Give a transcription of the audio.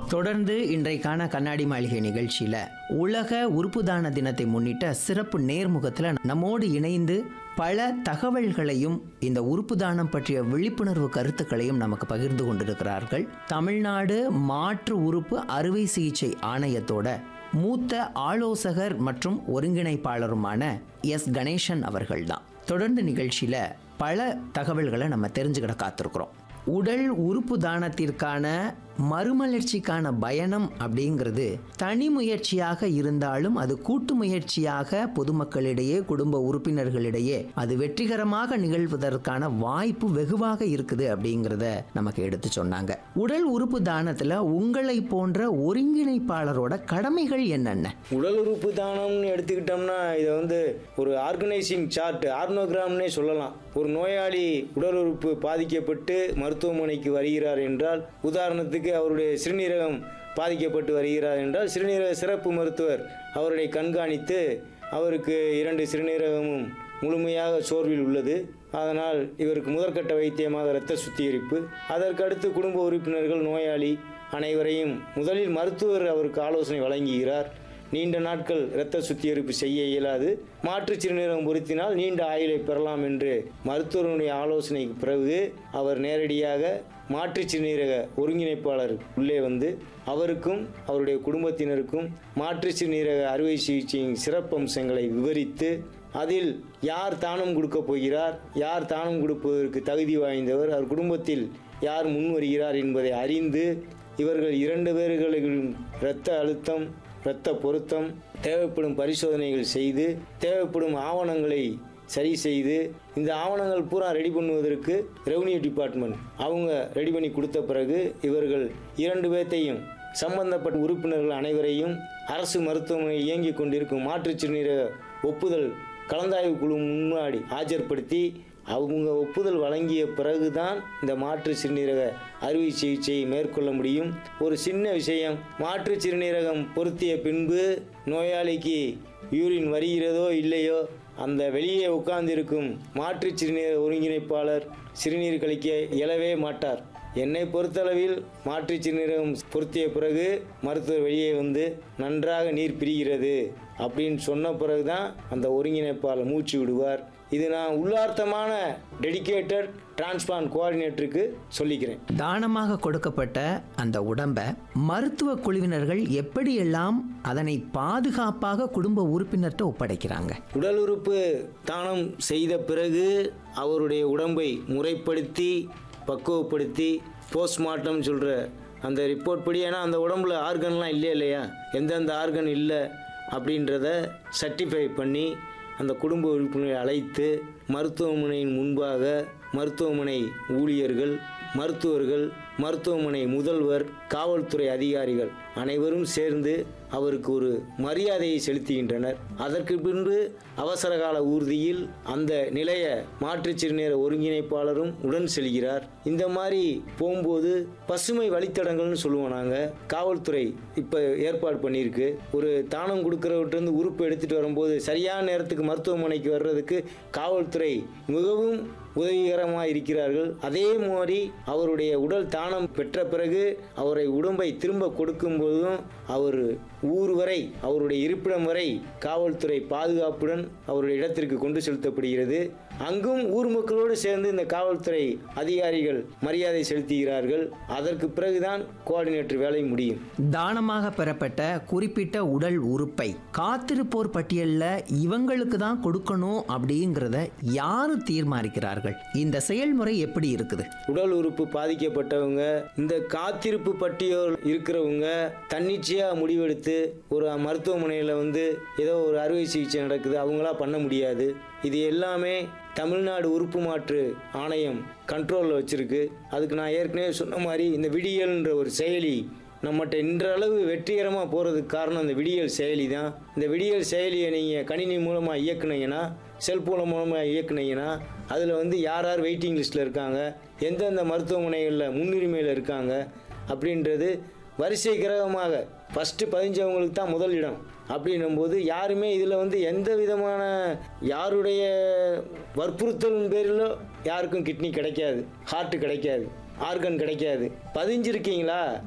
தொடர்ந்து இன்றைக்கான கண்ணாடி மாளிகை நிகழ்ச்சியில உலக உறுப்பு தான தினத்தை முன்னிட்ட சிறப்பு நேர்முகத்துல நம்மோடு இணைந்து பல தகவல்களையும் இந்த உறுப்பு தானம் பற்றிய விழிப்புணர்வு கருத்துக்களையும் நமக்கு பகிர்ந்து கொண்டிருக்கிறார்கள் தமிழ்நாடு மாற்று உறுப்பு அறுவை சிகிச்சை ஆணையத்தோட மூத்த ஆலோசகர் மற்றும் ஒருங்கிணைப்பாளருமான எஸ் கணேசன் அவர்கள்தான் தொடர்ந்து நிகழ்ச்சியில பல தகவல்களை நம்ம தெரிஞ்சுக்கிட காத்திருக்கிறோம் உடல் உறுப்பு தானத்திற்கான மறுமலர்ச்சிக்கான பயணம் அப்படிங்கிறது தனி முயற்சியாக இருந்தாலும் அது கூட்டு முயற்சியாக பொதுமக்களிடையே குடும்ப உறுப்பினர்களிடையே அது வெற்றிகரமாக நிகழ்வதற்கான வாய்ப்பு வெகுவாக இருக்குது அப்படிங்கிறத நமக்கு எடுத்து சொன்னாங்க உடல் உறுப்பு தானத்துல உங்களை போன்ற ஒருங்கிணைப்பாளரோட கடமைகள் என்னென்ன உடல் உறுப்பு தானம்னு எடுத்துக்கிட்டோம்னா இதை வந்து ஒரு ஆர்கனைசிங் சார்ட் ஆர்னோகிராம்னே சொல்லலாம் ஒரு நோயாளி உடல் உறுப்பு பாதிக்கப்பட்டு மருத்துவமனைக்கு வருகிறார் என்றால் உதாரணத்துக்கு அவருடைய சிறுநீரகம் பாதிக்கப்பட்டு வருகிறார் என்றால் சிறுநீரக சிறப்பு மருத்துவர் அவரை கண்காணித்து அவருக்கு இரண்டு சிறுநீரகமும் முழுமையாக சோர்வில் உள்ளது அதனால் இவருக்கு முதற்கட்ட வைத்தியமாக இரத்த சுத்திகரிப்பு அதற்கு அடுத்து குடும்ப உறுப்பினர்கள் நோயாளி அனைவரையும் முதலில் மருத்துவர் அவருக்கு ஆலோசனை வழங்குகிறார் நீண்ட நாட்கள் இரத்த சுத்திகரிப்பு செய்ய இயலாது மாற்றுச் சிறுநீரகம் பொருத்தினால் நீண்ட ஆயுளை பெறலாம் என்று மருத்துவருடைய ஆலோசனைக்கு பிறகு அவர் நேரடியாக மாற்றுச் சிறுநீரக ஒருங்கிணைப்பாளர் உள்ளே வந்து அவருக்கும் அவருடைய குடும்பத்தினருக்கும் மாற்றுச் சிறுநீரக அறுவை சிகிச்சையின் சிறப்பம்சங்களை விவரித்து அதில் யார் தானம் கொடுக்க போகிறார் யார் தானம் கொடுப்பதற்கு தகுதி வாய்ந்தவர் அவர் குடும்பத்தில் யார் முன் வருகிறார் என்பதை அறிந்து இவர்கள் இரண்டு பேர்களின் இரத்த அழுத்தம் இரத்த பொருத்தம் தேவைப்படும் பரிசோதனைகள் செய்து தேவைப்படும் ஆவணங்களை சரி செய்து இந்த ஆவணங்கள் பூரா ரெடி பண்ணுவதற்கு ரெவன்யூ டிபார்ட்மெண்ட் அவங்க ரெடி பண்ணி கொடுத்த பிறகு இவர்கள் இரண்டு பேர்த்தையும் சம்பந்தப்பட்ட உறுப்பினர்கள் அனைவரையும் அரசு மருத்துவமனை இயங்கிக் கொண்டிருக்கும் மாற்றுச் சிறுநீரக ஒப்புதல் கலந்தாய்வு குழு முன்னாடி ஆஜர்படுத்தி அவங்க ஒப்புதல் வழங்கிய பிறகுதான் இந்த மாற்று சிறுநீரக அறுவை சிகிச்சையை மேற்கொள்ள முடியும் ஒரு சின்ன விஷயம் மாற்று சிறுநீரகம் பொருத்திய பின்பு நோயாளிக்கு யூரின் வருகிறதோ இல்லையோ அந்த வெளியே உட்கார்ந்திருக்கும் மாற்று சிறுநீரக ஒருங்கிணைப்பாளர் சிறுநீர் கழிக்க இயலவே மாட்டார் என்னை பொறுத்தளவில் மாற்று சிறுநீரகம் பொருத்திய பிறகு மருத்துவர் வெளியே வந்து நன்றாக நீர் பிரிகிறது அப்படின்னு சொன்ன பிறகுதான் அந்த ஒருங்கிணைப்பாளர் மூச்சு விடுவார் இது நான் உள்ளார்த்தமான டெடிகேட்டட் டிரான்ஸ்பிளான்ட் கோஆர்டினேட்டருக்கு சொல்லிக்கிறேன் தானமாக கொடுக்கப்பட்ட அந்த உடம்பை மருத்துவ குழுவினர்கள் எப்படியெல்லாம் அதனை பாதுகாப்பாக குடும்ப உறுப்பினர்கிட்ட ஒப்படைக்கிறாங்க உடல் உறுப்பு தானம் செய்த பிறகு அவருடைய உடம்பை முறைப்படுத்தி பக்குவப்படுத்தி போஸ்ட்மார்ட்டம் சொல்கிற அந்த ரிப்போர்ட் படி ஏன்னா அந்த உடம்புல ஆர்கன்லாம் இல்லை இல்லையா எந்தெந்த ஆர்கன் இல்லை அப்படின்றத சர்டிஃபை பண்ணி அந்த குடும்ப உறுப்பினரை அழைத்து மருத்துவமனையின் முன்பாக மருத்துவமனை ஊழியர்கள் மருத்துவர்கள் மருத்துவமனை முதல்வர் காவல்துறை அதிகாரிகள் அனைவரும் சேர்ந்து அவருக்கு ஒரு மரியாதையை செலுத்துகின்றனர் அதற்கு பின்பு அவசரகால ஊர்தியில் அந்த நிலைய மாற்றுச் சிறுநீர ஒருங்கிணைப்பாளரும் உடன் செல்கிறார் இந்த மாதிரி போகும்போது பசுமை வழித்தடங்கள்னு சொல்லுவோம் நாங்கள் காவல்துறை இப்போ ஏற்பாடு பண்ணியிருக்கு ஒரு தானம் கொடுக்குறவற்றிருந்து உறுப்பு எடுத்துகிட்டு வரும்போது சரியான நேரத்துக்கு மருத்துவமனைக்கு வர்றதுக்கு காவல்துறை மிகவும் உதவிகரமாக இருக்கிறார்கள் அதே மாதிரி அவருடைய உடல் தானம் பெற்ற பிறகு அவரை உடம்பை திரும்ப கொடுக்கும் போதும் அவர் ஊர் வரை அவருடைய இருப்பிடம் வரை காவல்துறை பாதுகாப்புடன் அவருடைய இடத்திற்கு கொண்டு செலுத்தப்படுகிறது அங்கும் ஊர் மக்களோடு சேர்ந்து இந்த காவல்துறை அதிகாரிகள் மரியாதை செலுத்துகிறார்கள் அதற்கு பிறகுதான் கோஆர்டினேட்டர் வேலை முடியும் தானமாக பெறப்பட்ட குறிப்பிட்ட உடல் உறுப்பை காத்திருப்போர் பட்டியலில் இவங்களுக்கு தான் கொடுக்கணும் அப்படிங்கிறத யாரு தீர்மானிக்கிறார்கள் இந்த செயல்முறை எப்படி இருக்குது உடல் உறுப்பு பாதிக்கப்பட்டவங்க இந்த காத்திருப்பு பட்டியல் இருக்கிறவங்க தன்னிச்சையாக முடிவெடுத்து ஒரு மருத்துவமனையில் வந்து ஏதோ ஒரு அறுவை சிகிச்சை நடக்குது அவங்களா பண்ண முடியாது இது எல்லாமே தமிழ்நாடு உறுப்பு மாற்று ஆணையம் கண்ட்ரோலில் வச்சுருக்கு அதுக்கு நான் ஏற்கனவே சொன்ன மாதிரி இந்த விடியல்ன்ற ஒரு செயலி நம்மகிட்ட இன்றளவு வெற்றிகரமாக போகிறதுக்கு காரணம் இந்த விடியல் செயலி தான் இந்த விடியல் செயலியை நீங்கள் கணினி மூலமாக இயக்குனீங்கன்னா செல்போன் மூலமாக இயக்குனீங்கன்னா அதில் வந்து யார் யார் வெயிட்டிங் லிஸ்ட்டில் இருக்காங்க எந்தெந்த மருத்துவமனைகளில் முன்னுரிமையில் இருக்காங்க அப்படின்றது வரிசை கிரகமாக ஃபஸ்ட்டு பதிஞ்சவங்களுக்கு தான் முதல் இடம் அப்படின்னும்போது யாருமே இதில் வந்து எந்த விதமான யாருடைய வற்புறுத்தலின் பேரிலோ யாருக்கும் கிட்னி கிடைக்காது ஹார்ட் கிடைக்காது ஆர்கன் கிடைக்காது பதிஞ்சிருக்கீங்களா